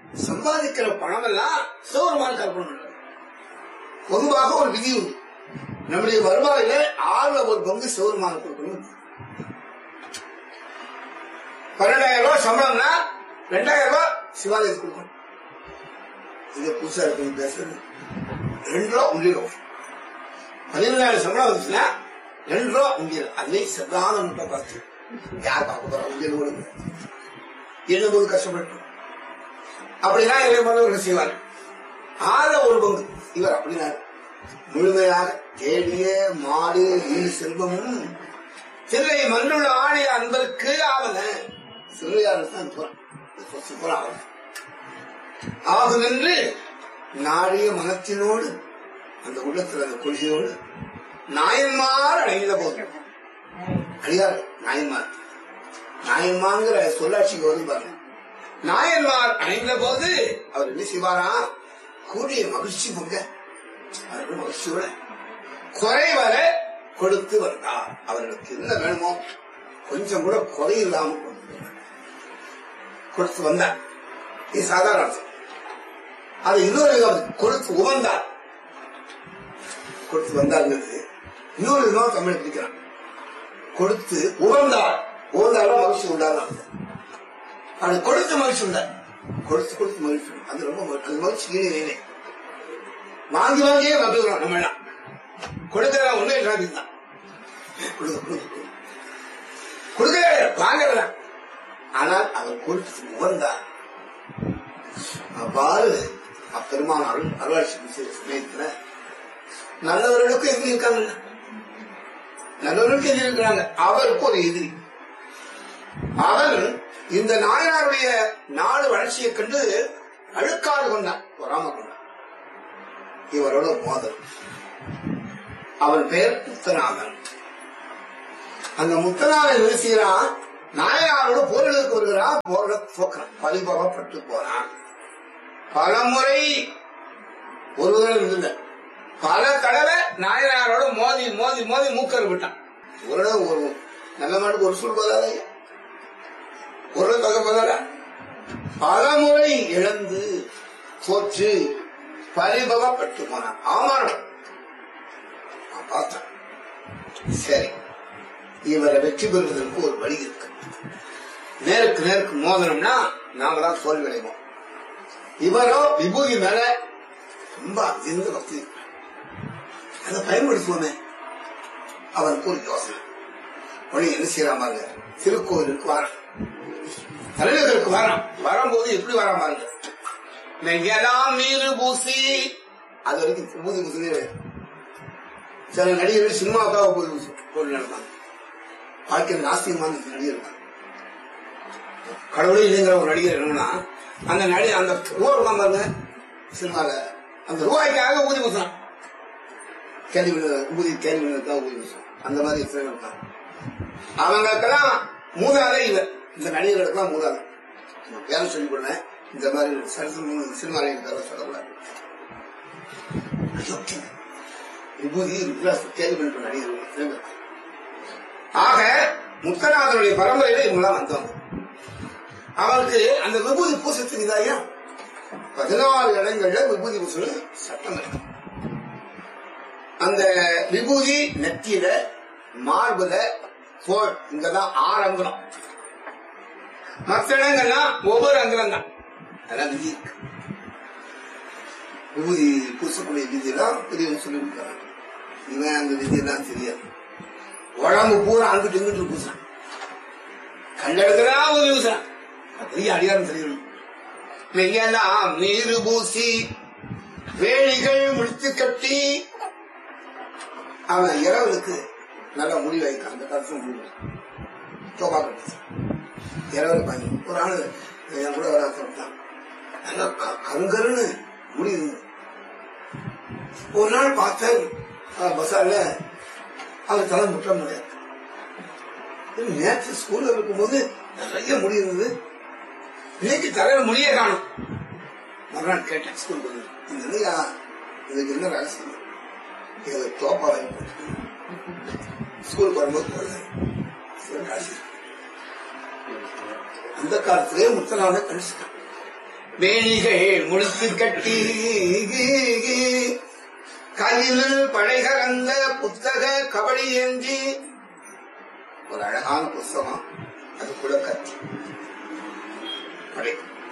சம்பாதிக்கிற பணம் எல்லாம் சிவபெருமானுக்கு அர்ப்பணம் பண்றது பொதுவாக ஒரு விதி உண்டு நம்முடைய வருவாயில ஆறுல ஒரு பங்கு சிவபெருமானுக்கு கொடுக்கணும் பன்னெண்டாயிரம் ரூபாய் சம்பளம்னா ரெண்டாயிரம் ரூபாய் சிவாலயத்துக்கு கொடுக்கணும் இது புதுசா இருக்கு பேசுறது ரெண்டு ரூபா உண்டியல் பதினேழாயிரம் சம்பளம் வந்துச்சுன்னா ரெண்டு ரூபா உண்டியல் அதுலேயும் செவ்வாத முட்டை பார்த்து யார் பார்க்க போறா உண்டியல் கொடுங்க எழுபது கஷ்டப்பட்டு அப்படின்னா இறைவனவர்கள் செய்வார் ஆக ஒரு பங்கு இவர் அப்படின்னாரு முழுமையாக தேடிய மாடு வீடு செல்வமும் தில்லை மண்ணுள்ள ஆடிய அன்பருக்கு ஆவன சிறுவையாளர் தான் போறான் ஆவன ஆகும் என்று நாடிய மனத்தினோடு அந்த உள்ளத்தில் அந்த கொள்கையோடு நாயன்மார் அடைந்த போது அடியார் நாயன்மார் நாயன்மாங்கிற சொல்லாட்சிக்கு வரும் பாருங்க நாயன்மார் அடைந்த போது அவர் என்ன செய்வாரா கூடிய மகிழ்ச்சி பொங்க அவர்கள் மகிழ்ச்சியோட குறைவர கொடுத்து வந்தார் அவர்களுக்கு என்ன வேணுமோ கொஞ்சம் கூட குறை இல்லாம கொடுத்து வந்தார். கொடுத்து வந்தார் இது சாதாரண அர்த்தம். அது இன்னொரு விதம் கொடுத்து உவந்தார் கொடுத்து வந்தாருங்கிறது இன்னொரு விதம் தமிழ் பிடிக்கிறான் கொடுத்து உவந்தார் உவந்தாலும் மகிழ்ச்சி உண்டாதான் அது கொடுத்து மகிழ்ச்சி உண்டார் கொடுத்து கொடுத்து மகிழ்ச்சி உண்டு. அது ரொம்ப மகிழ்ச்சி. அது மகிழ்ச்சி ஈடு இணை. வாங்கி வாங்கியே வந்துக்கிறோம் நம்ம எல்லாம் கொடுக்கிற ஒண்ணு இல்லாது தான் கொடுக்க கொடுக்க கொடுக்க. கொடுக்கிற வாங்கல ஆனால் அவர் கொடுத்து உகந்தார் அவ்வாறு அப்பெருமான் அருள் அருளாட்சி சமயத்துல நல்லவர்களுக்கும் எதிரி இருக்காங்கல்ல நல்லவர்களுக்கு எதிரி இருக்கிறாங்க அவருக்கு ஒரு எதிரி அவர் இந்த நாயனாருடைய நாடு வளர்ச்சியைக் கண்டு அழுக்காறு கொண்டார் வராம கொண்டார் இவரோட மோதல் அவன் பெயர் முத்தநாதன் அந்த முத்தநாதன் என்ன செய்யறான் நாயனாரோட போர்களுக்கு வருகிறான் போர்ல போக்குறான் பரிபவப்பட்டு போறான் பல முறை ஒருவரும் இல்லை பல தடவை நாயனாரோட மோதி மோதி மோதி மூக்கர் விட்டான் ஒரு தடவை ஒரு நல்ல மாட்டுக்கு ஒரு சொல் போதாதா ஐயா? ஒரு தொகை போதாடா பல முறை இழந்து தோற்று பரிபவப்பட்டு போனான் அவமானம் நான் பார்த்தேன் சரி இவரை வெற்றி பெறுவதற்கு ஒரு வழி இருக்கு நேருக்கு நேருக்கு மோதனம்னா நாம தான் தோல்வி அடைவோம் இவரோ விபூதி மேல ரொம்ப அதிர்ந்த பக்தி இருக்கு. அதை பயன்படுத்துவோமே அவருக்கு ஒரு யோசனை உடனே என்ன செய்யறான் பாருங்க திருக்கோவிலுக்கு வரான் தலைநகருக்கு வரான் வரும்போது எப்படி வரான் பாருங்க நெய்யலாம் நீரு பூசி அது வரைக்கும் பூதி பூசி சில நடிகர்கள் சினிமாவுக்காக போய் போய் நடந்தாங்க வாழ்க்கையில் நாஸ்திகமான நடிகர் இருக்காங்க கடவுளே இல்லைங்கிற ஒரு நடிகர் என்னன்னா அந்த நடி அந்த ரூபா இருக்கான் பாருங்க சினிமால அந்த ரூபாய்க்காக ஊதி பூசினான் கேள்வி ஊதி கேள்வி தான் ஊதி பூசினான் அந்த மாதிரி சிலர் இருக்காங்க அவங்களுக்கெல்லாம் மூதாதை இவர் இந்த நடிகர்களுக்கெல்லாம் மூதாதை நான் பேர சொல்லி கொடுறேன் இந்த மாதிரி சரிசம் சினிமா நடிகர் சொல்லக்கூடாது அயோக்கியம். விபூதி ருத்ராஸ் கேள்வி பண்ற நடிகர்கள் சில பேர். ஆக முத்தநாதனுடைய பரம்பரையில இவங்கெல்லாம் வந்தவங்க அவருக்கு அந்த விபூதி பூச தெரியுதாயா பதினாலு இடங்கள்ல விபூதி பூசல் சட்டம் இருக்கு அந்த விபூதி நெத்தியில மார்புல தோல் இங்கதான் ஆறு அங்குலம் மற்ற இடங்கள்லாம் ஒவ்வொரு அங்குலம் தான் அதெல்லாம் விதி இருக்கு விபூதி பூசக்கூடிய விதியெல்லாம் பெரியவங்க சொல்லி கொடுக்குறாங்க இவன் அந்த விதியெல்லாம் தெரியாது உடம்பு பூரா அங்கிட்டு இங்கிட்டு பூசுறான் கண்டெடுக்கிறா ஒரு பூசுறான் அது பெரிய அடியாரம் தெரியணும் மெய்யெல்லாம் நீரு பூசி வேலிகள் முடித்து கட்டி அவன் இரவலுக்கு நல்ல முடி வைக்கான் அந்த கருத்து முடி தோபா கட்டி இரவல் பண்ணி ஒரு ஆளு என் கூட வர சொல்லிட்டான் நல்ல க- கருங்கருன்னு முடி இருந்தது ஒரு நாள் பார்த்தேன் பசார்ல அவர் தலை முட்டம் கிடையாது நேற்று ஸ்கூல்ல இருக்கும்போது நிறைய முடி இருந்தது இன்னைக்கு தலையில முடியே காணும் மறுநாள் கேட்டேன் ஸ்கூலுக்கு வந்து இந்த இல்லையா இதுக்கு என்ன ரகசியம் இதை தோப்பா வாங்கி போட்டு ஸ்கூலுக்கு வரும்போது போடல சரி, ரகசியம். அந்த காலத்திலே முத்தநாத கணிச்சிட்டான் வேணிகள் முழுத்து கட்டி கையில் படைகலந்த புத்தக கபடி ஏந்தி ஒரு அழகான புஸ்தகம் அது கூட கத்தி படை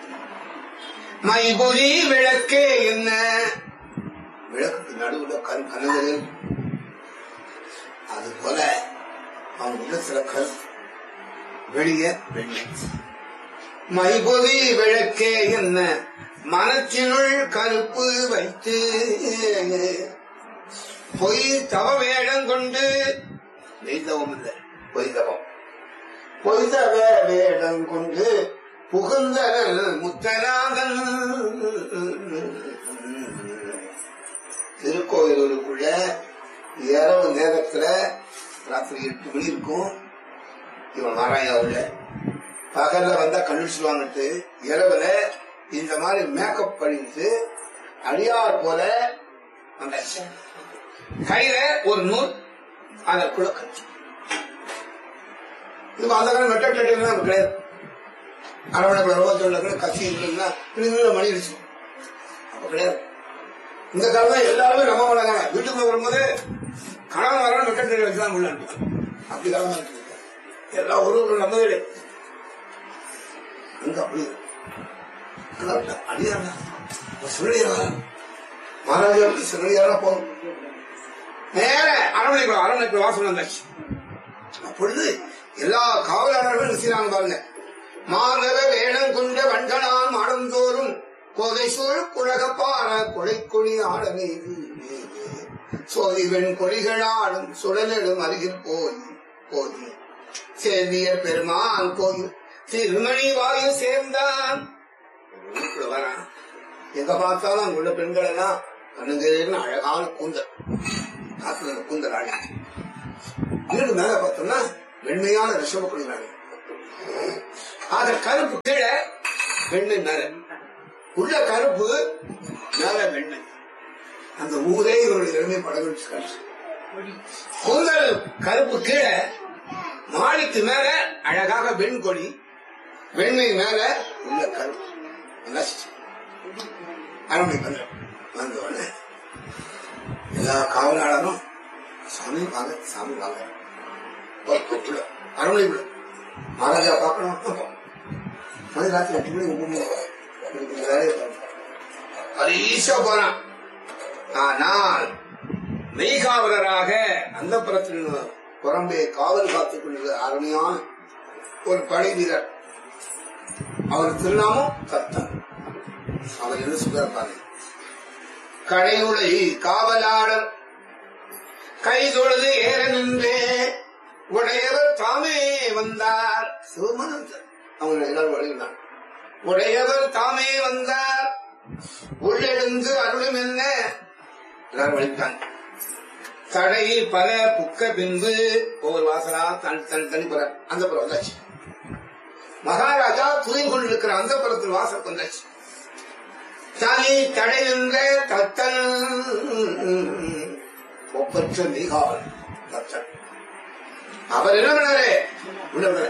மைபொறி விளக்கே என்ன விளக்குக்கு நடுவுல கண் கனவுகள் அது போல அவங்க உள்ளத்துல கருத்து வெளியே வெள்ளை மைபொறி விளக்கே என்ன மனத்தினுள் கருப்பு வைத்து பொய் தவ வேடம் கொண்டு மெய்தவம் இல்லை பொய்தவம் பொய்தவ வேடம் கொண்டு புகுந்தனல் முத்தநாதன் திருக்கோயிலுக்குள்ள இரவு நேரத்துல ராத்திரி எட்டு மணி இருக்கும் இவன் மாராயாவுல பகல்ல வந்தா கண்டுபிடிச்சுவாங்கட்டு இரவுல இந்த மாதிரி மேக்கப் பண்ணிட்டு அடியார் போல அந்த கையில ஒரு நூல் அதை கூட கட்சி இது அந்த காலம் மெட்டம் கிடையாது அரவணைக்குள்ள ரோஜோல கூட கட்சி இருக்குன்னா இதுல மணி அடிச்சு அப்ப கிடையாது இந்த காலம் எல்லாருமே நம்ம வளர்க்காங்க வீட்டுக்குள்ள வரும்போது கணவன் வரவன் மெட்டம் வச்சுதான் உள்ள அனுப்புவாங்க. அப்படி காலம் இருக்கு எல்லா உறவுகளும் நம்ம வீடு அங்க அப்படி அடியாரா சுழலியாரா மகாராஜா சுழலியாரா போகும் நேர அரவணைக்குள்ள அரவணைக்குள்ள வாசல் வந்தாச்சு அப்பொழுது எல்லா காவலாளர்களும் செய்யறாங்க பாருங்க மாதவ வேடம் கொண்ட வண்டனான் மாடந்தோறும் கோதை சூழ் குழகப்பார கொடைக்கொடி ஆடவே சோதிவன் கொடிகளாடும் சுழலிடும் அருகில் போய் போய் சேவிய பெருமான் கோயில் திருமணி வாயு சேர்ந்தான் வீட்டுக்குள்ள வரான் எங்க பார்த்தாலும் அங்குள்ள பெண்கள் எல்லாம் கண்ணுங்கன்னு அழகான கூந்தல் காத்துல அந்த கூந்தல் அழகு வீடு மேல பார்த்தோம்னா வெண்மையான ரிஷப கொடினாங்க அத கருப்பு கீழே வெண்ணை மேல உள்ள கருப்பு மேல வெண்ணை அந்த ஊரே இவருடைய எளிமை படம் வச்சு காட்டுச்சு கூந்தல் கருப்பு கீழே மாடிக்கு மேல அழகாக வெண் கொடி வெண்ணை மேல உள்ள கருப்பு நசிச்சு அரண்மனை பண்ண வந்த உடனே எல்லா காவலாளரும் சாமி வாங்க சாமி வாங்க ஒரு கூப்பிடு அரண்மனை விடு மகாராஜா பார்க்கணும் மணி ராத்திரி எட்டு மணி ஒன்பது மணி எனக்கு இந்த வேலையை பார்க்கணும். பரீஷா போறான் ஆனால் மெய்காவலராக அந்த புறத்தில் புறம்பே காவல் காத்துக் கொண்டது அருமையான ஒரு படை வீரர் அவர் திருநாமம் கத்தன் அவர் என்ன சொல்றாரு கடையுளை காவலாளர் கை தொழுது ஏற நின்றே உடையவர் தாமே வந்தார் சிவமானந்தர் அவங்க எல்லாரும் வழிகிறார் உடையவர் தாமே வந்தார் உள்ளெழுந்து அருளும் என்ன எல்லாரும் வழித்தாங்க கடையில் பல புக்க பின்பு ஒவ்வொரு வாசலா தனி தனி தனி புற அந்த புறம் வந்தாச்சு மகாராஜா துயில் கொண்டிருக்கிற அந்த புறத்தில் வாசல் வந்தாச்சு தனி தடை நின்ற தத்தன் ஒப்பற்ற மீகாவல் தத்தன் அவர் என்ன பண்ணாரு உள்ள விடல.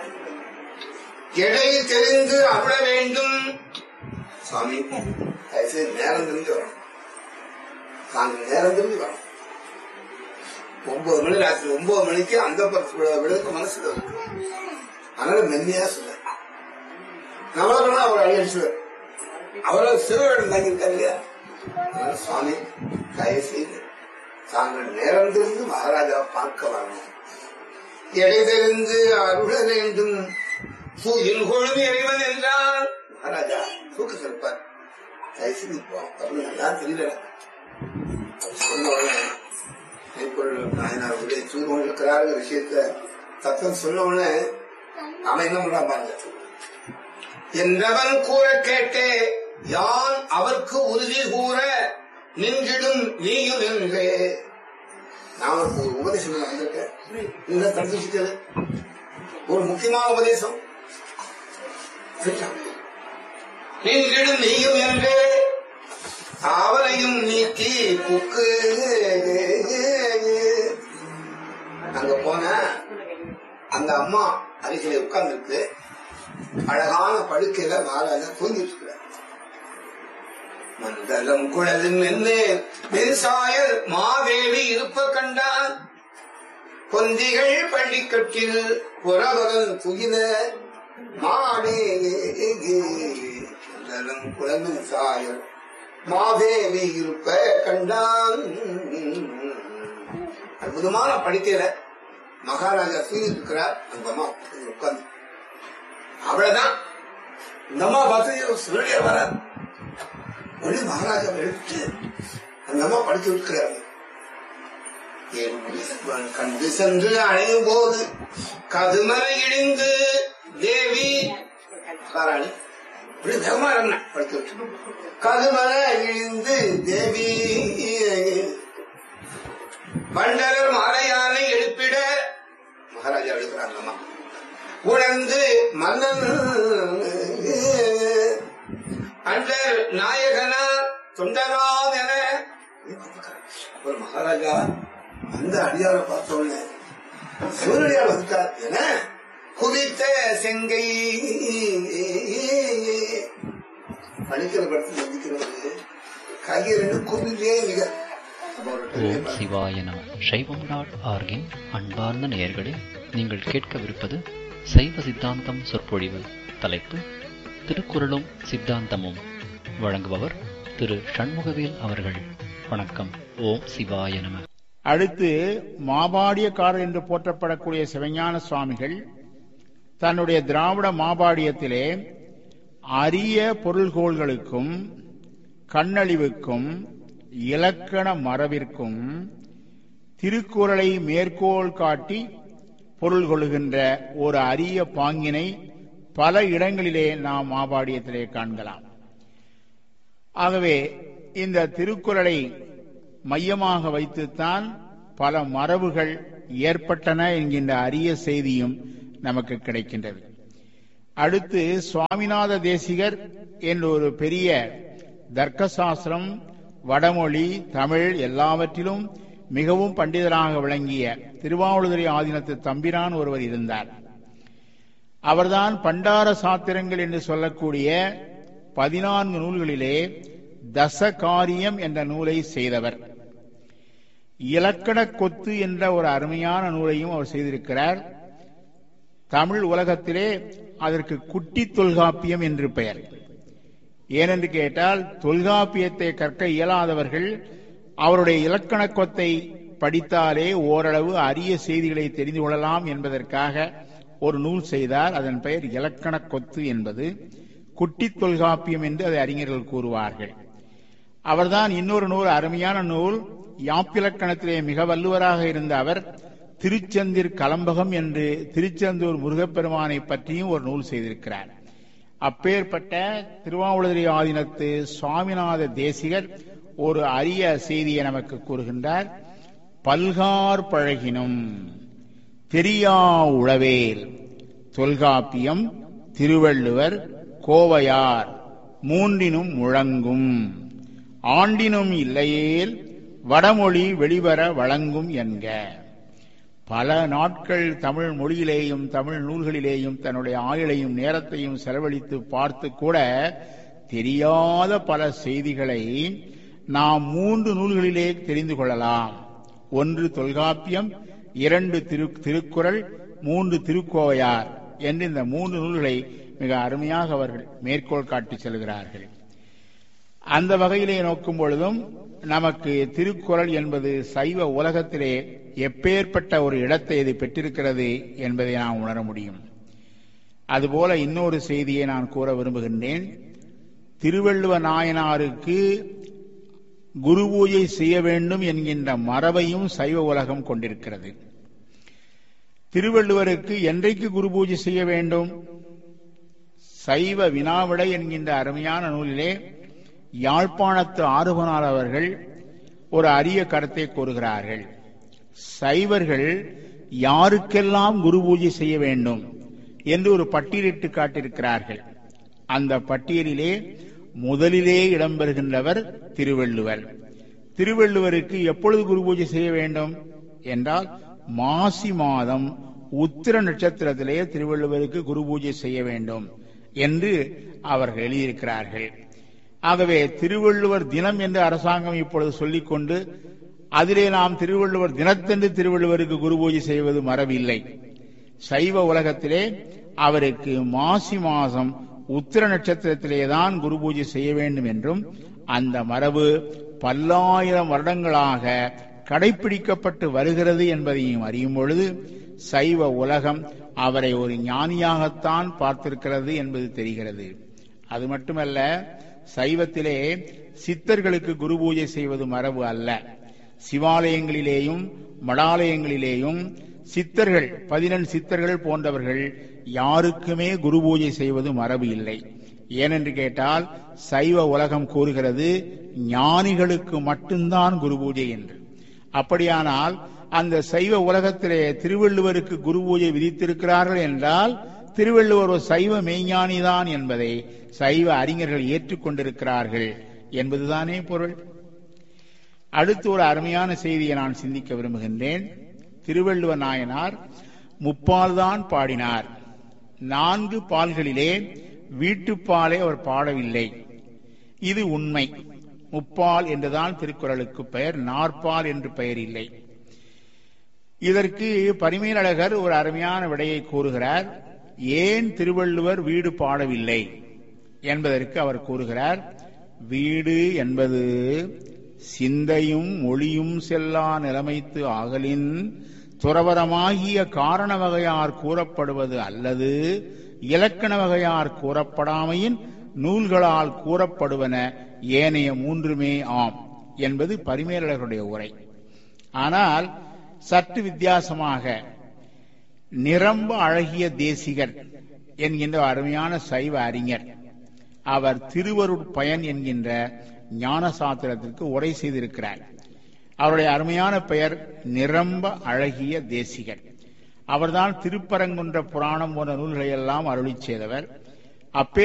எடை தெரிந்து அருள வேண்டும் சாமி தயவுசெய்து நேரம் தெரிஞ்சு வரணும் நாங்கள் நேரம் தெரிஞ்சு வரணும் ஒன்பது மணி ராத்திரி ஒன்பது மணிக்கு அந்த விழுக்க மனசுல இருக்கு அதனால மென்மையா சொல்ல நம்மள அவர் அழியடிச்சுவார் அவரை சிறுவேடம் தாங்கியிருக்காரு இல்லையா அதனால சுவாமி தயவு செய்து தாங்கள் நேரம் தெரிந்து மகாராஜா பார்க்க வரணும் எடை தெரிந்து அருள வேண்டும் தூயில் கொழுமி இறைவன் என்றால் மகாராஜா தூக்க சிறப்பார் தயவு செய்து இப்போ அப்படின்னு நல்லா தெரியல அவர் சொன்ன உடனே மெய்ப்பொருள் நாயனார் உள்ளே தூங்கி கொண்டிருக்கிறாருங்கிற விஷயத்த தத்துவம் சொன்ன உடனே அவன் என்ன பண்றான் பாருங்க என்றவன் கூற கேட்டே யான் அவர்க்கு உறுதி கூற நின்றிடும் நீயும் என்றே நான் உனக்கு ஒரு உபதேசம் வந்திருக்கேன் நீங்க தடுத்துட்டது ஒரு முக்கியமான உபதேசம் சரியா? நின்றிடும் நீயும் என்றே அவளையும் நீக்கி புக்கு அங்க போன அந்த அம்மா அருகிலே உட்கார்ந்துருக்கு அழகான படுக்கையில மாறாக தூங்கிட்டு இருக்கிறார் மண்டலம் குழலின் மென்னு மென்சாயல் மாவேலி இருப்ப கண்டான் பொந்திகள் பள்ளிக்கட்டில் புறவரன் துகில மாடே மண்டலம் குழலின் சாயல் மாவேலி இருப்ப கண்டான் அற்புதமான படுக்கையில மகாராஜா தூங்கிட்டு இருக்கிறார் அந்த அம்மா உட்கார்ந்து அவ்வளவுதான் இந்த அம்மா பார்த்து சுருளியா வராது உடனே மகாராஜா எடுத்து அந்த அம்மா படிச்சு விட்டுக்கிறாங்க என் கண்டு சென்று அணையும் போது கதுமலை இடிந்து தேவி காராணி இப்படி வேகமா இறங்கின படிச்சு விட்டு கதுமலை இழிந்து தேவி பண்டலர் மாலையானை எழுப்பிட மகாராஜா எழுப்புறாங்க அம்மா உணர்ந்து மன்னன் அண்டர் நாயகனா தொண்டராம் என ஒரு மகாராஜா அந்த அடியார பார்த்த உடனே சூரியடியார் வந்துட்டார் என குதித்த செங்கை பணிக்கிற படத்தில் சந்திக்கிறது கையில் குதிலே மிக ஓம் சிவாய நம சைவம் டாட் ஆர்கின் அன்பார்ந்த நேயர்களே நீங்கள் கேட்கவிருப்பது சைவ சித்தாந்தம் சொற்பொழிவு தலைப்பு திருக்குறளும் சித்தாந்தமும் வழங்குபவர் திரு சண்முகவேல் அவர்கள் வணக்கம் ஓம் சிவாய நம அடுத்து மாபாடியக்காரர் என்று போற்றப்படக்கூடிய சிவஞான சுவாமிகள் தன்னுடைய திராவிட மாபாடியத்திலே அரிய பொருள்கோள்களுக்கும் கண்ணழிவுக்கும் இலக்கண மரபிற்கும் திருக்குறளை மேற்கோள் காட்டி பொருள் கொள்ளுகின்ற ஒரு அரிய பாங்கினை பல இடங்களிலே நாம் மாபாடியத்திலே காண்கலாம் ஆகவே இந்த திருக்குறளை மையமாக வைத்துத்தான் பல மரபுகள் ஏற்பட்டன என்கின்ற அரிய செய்தியும் நமக்கு கிடைக்கின்றது அடுத்து சுவாமிநாத தேசிகர் என்ற ஒரு பெரிய தர்க்கசாஸ்திரம் வடமொழி தமிழ் எல்லாவற்றிலும் மிகவும் பண்டிதராக விளங்கிய திருவாவூதுரை ஆதீனத்து தம்பிரான் ஒருவர் இருந்தார் அவர்தான் பண்டார சாத்திரங்கள் என்று சொல்லக்கூடிய பதினான்கு நூல்களிலே தசகாரியம் என்ற நூலை செய்தவர் இலக்கண கொத்து என்ற ஒரு அருமையான நூலையும் அவர் செய்திருக்கிறார் தமிழ் உலகத்திலே அதற்கு குட்டி தொல்காப்பியம் என்று பெயர் ஏனென்று கேட்டால் தொல்காப்பியத்தை கற்க இயலாதவர்கள் அவருடைய இலக்கண கொத்தை படித்தாலே ஓரளவு அரிய செய்திகளை தெரிந்து கொள்ளலாம் என்பதற்காக ஒரு நூல் செய்தார் அதன் பெயர் இலக்கண கொத்து என்பது குட்டி தொல்காப்பியம் என்று அதை அறிஞர்கள் கூறுவார்கள் அவர்தான் இன்னொரு நூல் அருமையான நூல் யாப்பிலக்கணத்திலே மிக வல்லுவராக இருந்த அவர் திருச்செந்திர் கலம்பகம் என்று திருச்செந்தூர் முருகப்பெருமானை பற்றியும் ஒரு நூல் செய்திருக்கிறார் அப்பேற்பட்ட திருவாவூதுரை ஆதீனத்து சுவாமிநாத தேசிகர் ஒரு அரிய செய்தியை நமக்கு கூறுகின்றார் பல்கார் பழகினும் தெரியா உளவேல் தொல்காப்பியம் திருவள்ளுவர் கோவையார் மூன்றினும் முழங்கும் ஆண்டினும் இல்லையேல் வடமொழி வெளிவர வழங்கும் என்க பல நாட்கள் தமிழ் மொழியிலேயும் தமிழ் நூல்களிலேயும் தன்னுடைய ஆயுளையும் நேரத்தையும் செலவழித்து பார்த்து கூட தெரியாத பல செய்திகளை நாம் மூன்று நூல்களிலே தெரிந்து கொள்ளலாம் ஒன்று தொல்காப்பியம் இரண்டு திரு திருக்குறள் மூன்று திருக்கோவையார் என்று இந்த மூன்று நூல்களை மிக அருமையாக அவர்கள் மேற்கோள் காட்டி செல்கிறார்கள் அந்த வகையிலே நோக்கும் பொழுதும் நமக்கு திருக்குறள் என்பது சைவ உலகத்திலே எப்பேற்பட்ட ஒரு இடத்தை இது பெற்றிருக்கிறது என்பதை நாம் உணர முடியும் அதுபோல இன்னொரு செய்தியை நான் கூற விரும்புகின்றேன் திருவள்ளுவ நாயனாருக்கு குரு பூஜை செய்ய வேண்டும் என்கின்ற மரபையும் சைவ உலகம் கொண்டிருக்கிறது திருவள்ளுவருக்கு என்றைக்கு குரு பூஜை செய்ய வேண்டும் சைவ வினாவிடை என்கின்ற அருமையான நூலிலே யாழ்ப்பாணத்து ஆறுபனார் அவர்கள் ஒரு அரிய கருத்தை கூறுகிறார்கள் சைவர்கள் யாருக்கெல்லாம் குரு பூஜை செய்ய வேண்டும் என்று ஒரு பட்டியலிட்டு காட்டியிருக்கிறார்கள் அந்த பட்டியலிலே முதலிலே இடம்பெறுகின்றவர் திருவள்ளுவர் திருவள்ளுவருக்கு எப்பொழுது குரு பூஜை செய்ய வேண்டும் என்றால் மாசி மாதம் உத்திர நட்சத்திரத்திலே திருவள்ளுவருக்கு குரு பூஜை செய்ய வேண்டும் என்று அவர்கள் எழுதியிருக்கிறார்கள் ஆகவே திருவள்ளுவர் தினம் என்று அரசாங்கம் இப்பொழுது சொல்லிக்கொண்டு அதிலே நாம் திருவள்ளுவர் தினத்தன்று திருவள்ளுவருக்கு குரு பூஜை செய்வது மரபில்லை சைவ உலகத்திலே அவருக்கு மாசி மாதம் உத்திர நட்சத்திரத்திலேதான் குரு பூஜை செய்ய வேண்டும் என்றும் அந்த மரபு பல்லாயிரம் வருடங்களாக கடைபிடிக்கப்பட்டு வருகிறது என்பதையும் அறியும் பொழுது சைவ உலகம் அவரை ஒரு ஞானியாகத்தான் பார்த்திருக்கிறது என்பது தெரிகிறது அது மட்டுமல்ல சைவத்திலே சித்தர்களுக்கு குரு பூஜை செய்வது மரபு அல்ல சிவாலயங்களிலேயும் மடாலயங்களிலேயும் சித்தர்கள் பதினெண் சித்தர்கள் போன்றவர்கள் யாருக்குமே குரு பூஜை செய்வது மரபு இல்லை ஏனென்று கேட்டால் சைவ உலகம் கூறுகிறது ஞானிகளுக்கு மட்டும்தான் குரு பூஜை என்று அப்படியானால் அந்த சைவ உலகத்திலே திருவள்ளுவருக்கு குரு பூஜை விதித்திருக்கிறார்கள் என்றால் திருவள்ளுவர் ஒரு சைவ மெய்ஞானிதான் என்பதை சைவ அறிஞர்கள் ஏற்றுக்கொண்டிருக்கிறார்கள் என்பதுதானே பொருள் அடுத்து ஒரு அருமையான செய்தியை நான் சிந்திக்க விரும்புகின்றேன் திருவள்ளுவ நாயனார் முப்பால் தான் பாடினார் நான்கு பால்களிலே வீட்டுப்பாலை அவர் பாடவில்லை இது உண்மை முப்பால் என்றுதான் திருக்குறளுக்கு பெயர் நாற்பால் என்று பெயர் இல்லை இதற்கு பரிமேலழகர் ஒரு அருமையான விடையை கூறுகிறார் ஏன் திருவள்ளுவர் வீடு பாடவில்லை என்பதற்கு அவர் கூறுகிறார் வீடு என்பது சிந்தையும் ஒளியும் செல்லா நிலைமைத்து ஆகலின் துறவரமாகிய காரண வகையார் கூறப்படுவது அல்லது இலக்கண வகையார் கூறப்படாமையின் நூல்களால் கூறப்படுவன ஏனைய மூன்றுமே ஆம் என்பது பரிமேலழகருடைய உரை ஆனால் சற்று வித்தியாசமாக நிரம்ப அழகிய தேசிகர் என்கின்ற அருமையான சைவ அறிஞர் அவர் திருவருட்பயன் என்கின்ற ஞான சாத்திரத்திற்கு உரை செய்திருக்கிறார் அவருடைய அருமையான பெயர் நிரம்ப அழகிய தேசிகர் அவர்தான் திருப்பரங்குன்ற புராணம் போன்ற நூல்களை எல்லாம் அருளி செய்தவர் அப்பே